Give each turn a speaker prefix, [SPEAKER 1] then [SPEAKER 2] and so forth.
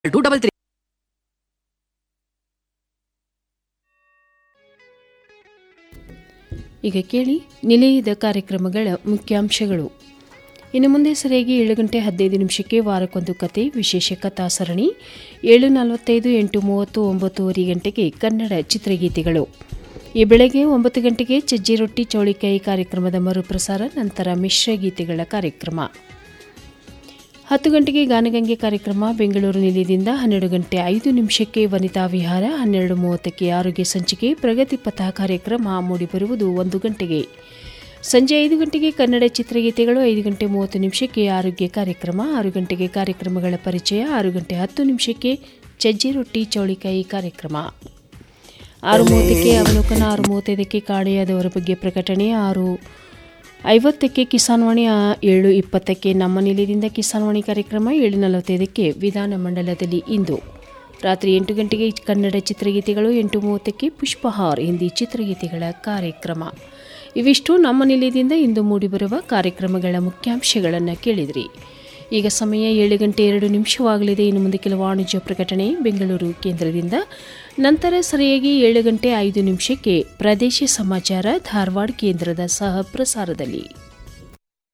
[SPEAKER 1] two double three
[SPEAKER 2] ಈಗ ಕೇಳಿ ನಿಲಯದ ಕಾರ್ಯಕ್ರಮಗಳ ಮುಖ್ಯಾಂಶಗಳು ಇನ್ನು ಮುಂದೆ ಸರಿಯಾಗಿ ಏಳು ಗಂಟೆ ಹದಿನೈದು ನಿಮಿಷಕ್ಕೆ ವಾರಕ್ಕೊಂದು ಕತೆ ವಿಶೇಷ ಕಥಾ ಸರಣಿ ಏಳು ನಲವತ್ತೈದು ಎಂಟು ಮೂವತ್ತು ಒಂಬತ್ತುವರೆ ಗಂಟೆಗೆ ಕನ್ನಡ ಚಿತ್ರಗೀತೆಗಳು ಈ ಬೆಳಗ್ಗೆ ಒಂಬತ್ತು ಗಂಟೆಗೆ ಚಜ್ಜಿ ರೊಟ್ಟಿ ಚೌಳಿಕಾಯಿ ಕಾರ್ಯಕ್ರಮದ ಮರುಪ್ರಸಾರ ನಂತರ ಮಿಶ್ರ ಗೀತೆಗಳ ಕಾರ್ಯಕ್ರಮ ಹತ್ತು ಗಂಟೆಗೆ ಗಾನಗಂಗೆ ಕಾರ್ಯಕ್ರಮ ಬೆಂಗಳೂರು ನಿಲಯದಿಂದ ಹನ್ನೆರಡು ಗಂಟೆ ಐದು ನಿಮಿಷಕ್ಕೆ ವನಿತಾ ವಿಹಾರ ಹನ್ನೆರಡು ಮೂವತ್ತಕ್ಕೆ ಆರೋಗ್ಯ ಸಂಚಿಕೆ ಪ್ರಗತಿ ಪಥ ಕಾರ್ಯಕ್ರಮ ಮೂಡಿಬರುವುದು ಒಂದು ಗಂಟೆಗೆ ಸಂಜೆ ಐದು ಗಂಟೆಗೆ ಕನ್ನಡ ಚಿತ್ರಗೀತೆಗಳು ಐದು ಗಂಟೆ ಮೂವತ್ತು ನಿಮಿಷಕ್ಕೆ ಆರೋಗ್ಯ ಕಾರ್ಯಕ್ರಮ ಆರು ಗಂಟೆಗೆ ಕಾರ್ಯಕ್ರಮಗಳ ಪರಿಚಯ ಆರು ಗಂಟೆ ಹತ್ತು ನಿಮಿಷಕ್ಕೆ ಚಜ್ಜಿ ರೊಟ್ಟಿ ಚೌಳಿಕಾಯಿ ಕಾರ್ಯಕ್ರಮ ಆರು ಮೂವತ್ತಕ್ಕೆ ಅವಲೋಕನ ಆರು ಮೂವತ್ತೈದಕ್ಕೆ ಕಾಣೆಯಾದವರ ಬಗ್ಗೆ ಪ್ರಕಟಣೆ ಆರು ಐವತ್ತಕ್ಕೆ ಕಿಸಾನ್ವಾಣಿ ಆ, ಏಳು ಇಪ್ಪತ್ತಕ್ಕೆ ನಮ್ಮ ನಿಲಯದಿಂದ ಕಿಸಾನ್ವಾಣಿ ಕಾರ್ಯಕ್ರಮ ಏಳು ನಲವತ್ತೈದಕ್ಕೆ ವಿಧಾನ ಮಂಡಲದಲ್ಲಿ ಇಂದು ರಾತ್ರಿ ಎಂಟು ಗಂಟೆಗೆ ಕನ್ನಡ ಚಿತ್ರಗೀತೆಗಳು ಎಂಟು ಮೂವತ್ತಕ್ಕೆ ಪುಷ್ಪಹಾರ್ ಹಿಂದಿ ಚಿತ್ರಗೀತೆಗಳ ಕಾರ್ಯಕ್ರಮ ಇವಿಷ್ಟು ನಮ್ಮ ನಿಲಯದಿಂದ ಇಂದು ಮೂಡಿಬರುವ ಕಾರ್ಯಕ್ರಮಗಳ ಮುಖ್ಯಾಂಶಗಳನ್ನು ಕೇಳಿದ್ರಿ ಈಗ ಸಮಯ ಏಳು ಗಂಟೆ ಎರಡು ನಿಮಿಷವಾಗಲಿದೆ ಇನ್ನು ಮುಂದೆ ಕೆಲ ವಾಣಿಜ್ಯ ಪ್ರಕಟಣೆ ಬೆಂಗಳೂರು ಕೇಂದ್ರದಿಂದ ನಂತರ ಸರಿಯಾಗಿ ಏಳು ಗಂಟೆ ಐದು ನಿಮಿಷಕ್ಕೆ ಪ್ರದೇಶ ಸಮಾಚಾರ ಧಾರವಾಡ ಕೇಂದ್ರದ ಸಹ ಪ್ರಸಾರದಲ್ಲಿ